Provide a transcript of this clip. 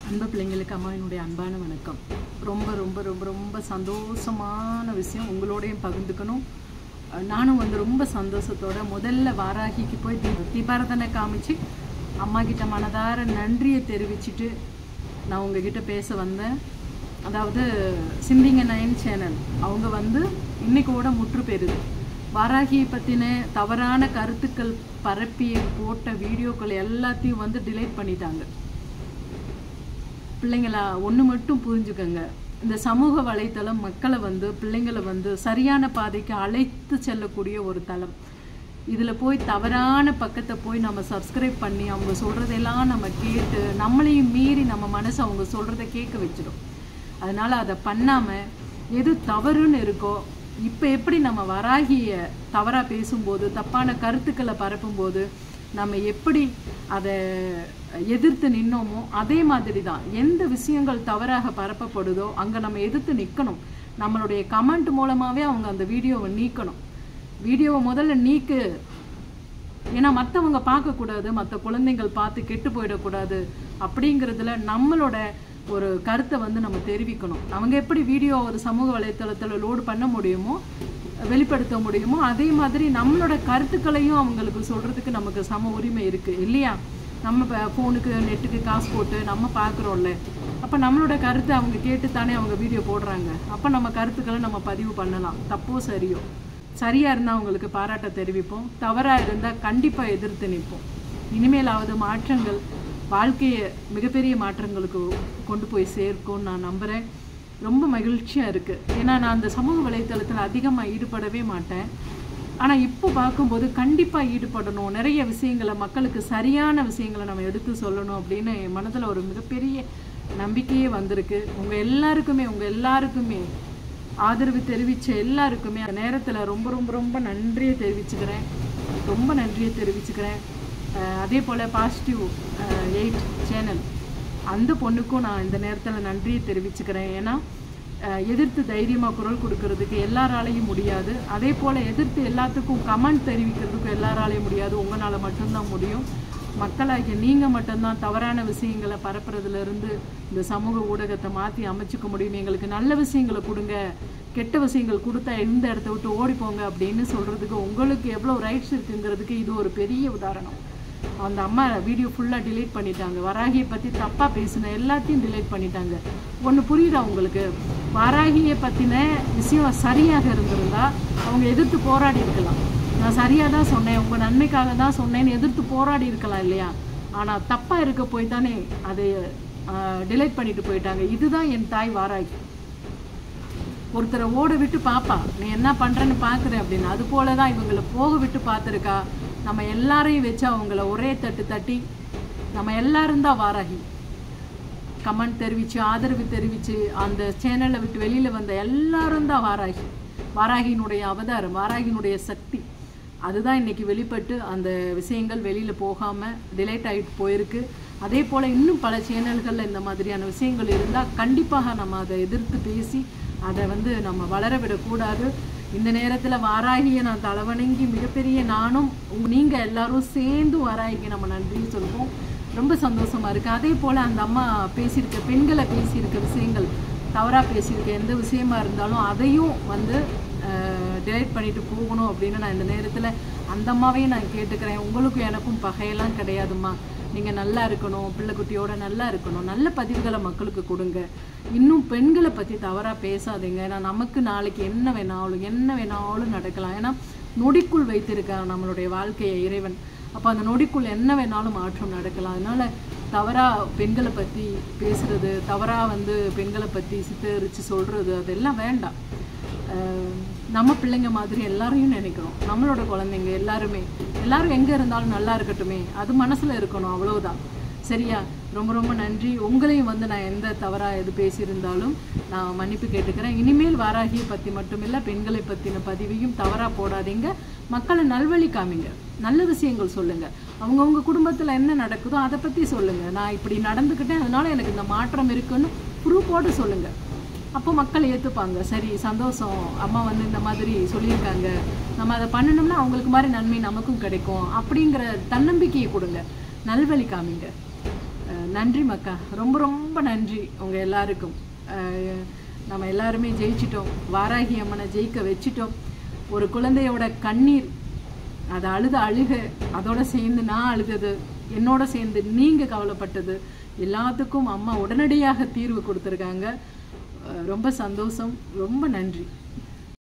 அன்பு பிள்ளைங்களுக்கு அம்மா என்னுடைய அன்பான வணக்கம் ரொம்ப ரொம்ப ரொம்ப ரொம்ப சந்தோஷமான விஷயம் உங்களோடையும் பகிர்ந்துக்கணும் அஹ் நானும் வந்து ரொம்ப சந்தோஷத்தோட முதல்ல வாராகிக்கு போய் தீ தீபாரதனை காமிச்சு அம்மா கிட்ட மனதார நன்றியை தெரிவிச்சிட்டு நான் உங்ககிட்ட பேச வந்தேன் அதாவது சிந்திங்க நயன் சேனல் அவங்க வந்து இன்னைக்கோட முற்று பெறுது வாராகியை பற்றின தவறான கருத்துக்கள் பரப்பி போட்ட வீடியோக்கள் எல்லாத்தையும் வந்து டிலைட் பண்ணிட்டாங்க பிள்ளைங்களா ஒன்று மட்டும் புரிஞ்சுக்கங்க இந்த சமூக வலைத்தளம் மக்களை வந்து பிள்ளைங்களை வந்து சரியான பாதைக்கு அழைத்து செல்லக்கூடிய ஒரு தளம் இதில் போய் தவறான பக்கத்தை போய் நம்ம சப்ஸ்கிரைப் பண்ணி அவங்க சொல்கிறதெல்லாம் நம்ம கேட்டு நம்மளையும் மீறி நம்ம மனசு அவங்க சொல்கிறத கேட்க வச்சிடும் அதனால அதை பண்ணாமல் எது தவறுன்னு இருக்கோ இப்போ எப்படி நம்ம வராகிய தவறாக பேசும்போது தப்பான கருத்துக்களை பரப்பும்போது நம்ம எப்படி அதை எதிர்த்து நின்னோமோ அதே மாதிரி தான் எந்த விஷயங்கள் தவறாக பரப்பப்படுதோ அங்கே நம்ம எதிர்த்து நிற்கணும் நம்மளுடைய கமெண்ட் மூலமாகவே அவங்க அந்த வீடியோவை நீக்கணும் வீடியோவை முதல்ல நீக்கு ஏன்னா மற்றவங்க பார்க்கக்கூடாது மற்ற குழந்தைகள் பார்த்து கெட்டு போயிடக்கூடாது அப்படிங்கிறதுல நம்மளோட ஒரு கருத்தை வந்து நம்ம தெரிவிக்கணும் அவங்க எப்படி வீடியோ ஒரு சமூக வலைத்தளத்தில் லோடு பண்ண முடியுமோ வெளிப்படுத்த முடியுமோ அதே மாதிரி நம்மளோட கருத்துக்களையும் அவங்களுக்கு சொல்கிறதுக்கு நமக்கு சம உரிமை இருக்குது இல்லையா நம்ம இப்போ ஃபோனுக்கு நெட்டுக்கு காசு போட்டு நம்ம பார்க்குறோம்ல அப்போ நம்மளோட கருத்தை அவங்க கேட்டு தானே அவங்க வீடியோ போடுறாங்க அப்போ நம்ம கருத்துக்களை நம்ம பதிவு பண்ணலாம் தப்போ சரியோ சரியாக இருந்தால் அவங்களுக்கு பாராட்ட தெரிவிப்போம் தவறாக இருந்தால் கண்டிப்பாக எதிர்த்து நிற்போம் இனிமேலாவது மாற்றங்கள் வாழ்க்கையை மிகப்பெரிய மாற்றங்களுக்கு கொண்டு போய் சேர்க்கும்னு நான் நம்புகிறேன் ரொம்ப மகிழ்ச்சியாக இருக்குது ஏன்னா நான் அந்த சமூக வலைத்தளத்தில் அதிகமாக ஈடுபடவே மாட்டேன் ஆனால் இப்போ பார்க்கும்போது கண்டிப்பாக ஈடுபடணும் நிறைய விஷயங்களை மக்களுக்கு சரியான விஷயங்களை நம்ம எடுத்து சொல்லணும் அப்படின்னு என் மனதில் ஒரு மிகப்பெரிய நம்பிக்கையே வந்திருக்கு உங்கள் எல்லாருக்குமே உங்கள் எல்லாருக்குமே ஆதரவு தெரிவித்த எல்லாருக்குமே அந்த நேரத்தில் ரொம்ப ரொம்ப ரொம்ப நன்றியை தெரிவிச்சுக்கிறேன் ரொம்ப நன்றியை தெரிவிச்சுக்கிறேன் அஹ் அதே போல் பாசிட்டிவ் எயிட் சேனல் அந்த பொண்ணுக்கும் நான் இந்த நேரத்தில் நன்றியை தெரிவிச்சுக்கிறேன் ஏன்னா அஹ் எதிர்த்து தைரியமாக குரல் கொடுக்கறதுக்கு எல்லாராலையும் முடியாது அதே போல் எதிர்த்து எல்லாத்துக்கும் கமெண்ட் தெரிவிக்கிறதுக்கும் எல்லாராலையும் முடியாது உங்களால் மட்டும்தான் முடியும் மக்களாகிய நீங்கள் மட்டும்தான் தவறான விஷயங்களை பரப்புறதுலேருந்து இந்த சமூக ஊடகத்தை மாற்றி அமைச்சுக்க முடியும் எங்களுக்கு நல்ல விஷயங்களை கொடுங்க கெட்ட விஷயங்கள் கொடுத்தா இந்த இடத்த விட்டு ஓடி போங்க அப்படின்னு சொல்கிறதுக்கு உங்களுக்கு எவ்வளோ ரைட்ஸ் இருக்குங்கிறதுக்கு இது ஒரு பெரிய உதாரணம் அந்த அம்மா வீடியோ ஃபுல்லாக delete பண்ணிட்டாங்க வராகியை பற்றி தப்பாக பேசின எல்லாத்தையும் delete பண்ணிட்டாங்க ஒன்று புரியுதா உங்களுக்கு வராகியை பற்றின விஷயம் சரியாக இருந்திருந்தா அவங்க எதிர்த்து போராடி இருக்கலாம் நான் சரியாக தான் சொன்னேன் உங்கள் நன்மைக்காக தான் சொன்னேன்னு எதிர்த்து போராடி இருக்கலாம் இல்லையா ஆனால் தப்பாக இருக்க போய் தானே அதை டிலைட் பண்ணிட்டு போயிட்டாங்க இதுதான் என் தாய் வாராகி ஒருத்தரை ஓட விட்டு பாப்பா நீ என்ன பண்றேன்னு பார்க்குறேன் அப்படின்னு அது போல தான் இவங்களை போக விட்டு பார்த்துருக்கா நம்ம எல்லாரையும் வச்சு அவங்கள ஒரே தட்டு தட்டி நம்ம எல்லாரும் தான் வாராகி கமெண்ட் தெரிவித்து ஆதரவு தெரிவித்து அந்த சேனலை விட்டு வெளியில் வந்த எல்லாரும் தான் வாராகி வாராகியினுடைய அவதாரம் வாராகியினுடைய சக்தி அதுதான் இன்னைக்கு வெளிப்பட்டு அந்த விஷயங்கள் வெளியில் போகாமல் டிலேட் ஆகிட்டு போயிருக்கு அதே போல் இன்னும் பல சேனல்களில் இந்த மாதிரியான விஷயங்கள் இருந்தால் கண்டிப்பாக நம்ம அதை எதிர்த்து பேசி அதை வந்து நம்ம வளர விடக்கூடாது இந்த நேரத்தில் வாராகியை நான் தலைவணங்கி மிகப்பெரிய நானும் நீங்கள் எல்லாரும் சேர்ந்து வாராகிக்கு நம்ம நன்றி சொல்வோம் ரொம்ப சந்தோஷமா இருக்கு அதே போல் அந்த அம்மா பேசியிருக்க பெண்களை பேசியிருக்க விஷயங்கள் தவறாக பேசியிருக்க எந்த விஷயமா இருந்தாலும் அதையும் வந்து டிலைட் பண்ணிட்டு போகணும் அப்படின்னு நான் இந்த நேரத்தில் அந்த அம்மாவையும் நான் கேட்டுக்கிறேன் உங்களுக்கும் எனக்கும் பகையெல்லாம் கிடையாதும்மா நீங்கள் நல்லா இருக்கணும் பிள்ளைக்குட்டியோட நல்லா இருக்கணும் நல்ல பதிவுகளை மக்களுக்கு கொடுங்க இன்னும் பெண்களை பற்றி தவறாக பேசாதீங்க ஏன்னா நமக்கு நாளைக்கு என்ன வேணாலும் என்ன வேணாலும் நடக்கலாம் ஏன்னா நொடிக்குள் வைத்திருக்கான் நம்மளுடைய வாழ்க்கையை இறைவன் அப்போ அந்த நொடிக்குள் என்ன வேணாலும் மாற்றம் நடக்கலாம் அதனால தவறாக பெண்களை பற்றி பேசுறது தவறாக வந்து பெண்களை பற்றி சித்தரித்து சொல்கிறது அதெல்லாம் வேண்டாம் அஹ் நம்ம பிள்ளைங்க மாதிரி எல்லாரையும் நினைக்கிறோம் நம்மளோட குழந்தைங்க எல்லாருமே எல்லாரும் எங்கே இருந்தாலும் நல்லா இருக்கட்டுமே அது மனசில் இருக்கணும் அவ்வளவுதான் சரியா ரொம்ப ரொம்ப நன்றி உங்களையும் வந்து நான் எந்த தவறாக எது பேசியிருந்தாலும் நான் மன்னிப்பு கேட்டுக்கிறேன் இனிமேல் வாராகியை பற்றி மட்டுமில்லை பெண்களை பற்றின பதிவையும் தவறாக போடாதீங்க மக்களை நல்வழி காமிங்க நல்ல விஷயங்கள் சொல்லுங்கள் அவங்கவுங்க குடும்பத்தில் என்ன நடக்குதோ அதை பற்றி சொல்லுங்கள் நான் இப்படி நடந்துக்கிட்டேன் அதனால எனக்கு இந்த மாற்றம் இருக்குன்னு ப்ரூஃபோடு சொல்லுங்கள் அப்போ மக்கள் ஏற்றுப்பாங்க சரி சந்தோஷம் அம்மா வந்து இந்த மாதிரி சொல்லியிருக்காங்க நம்ம அதை பண்ணணும்னா அவங்களுக்கு மாதிரி நன்மை நமக்கும் கிடைக்கும் அப்படிங்கிற தன்னம்பிக்கையை கொடுங்க நல்வழி காமிங்க அஹ் நன்றி மக்கா ரொம்ப ரொம்ப நன்றி உங்கள் எல்லாருக்கும் அஹ், நம்ம எல்லாருமே ஜெயிச்சிட்டோம் வாராகி அம்மனை ஜெயிக்க வச்சிட்டோம் ஒரு குழந்தையோட கண்ணீர் அதை அழுத அழுக அதோட சேர்ந்து நான் அழுதது என்னோட சேர்ந்து நீங்கள் கவலைப்பட்டது எல்லாத்துக்கும் அம்மா உடனடியாக தீர்வு கொடுத்துருக்காங்க அஹ், ரொம்ப சந்தோஷம் ரொம்ப நன்றி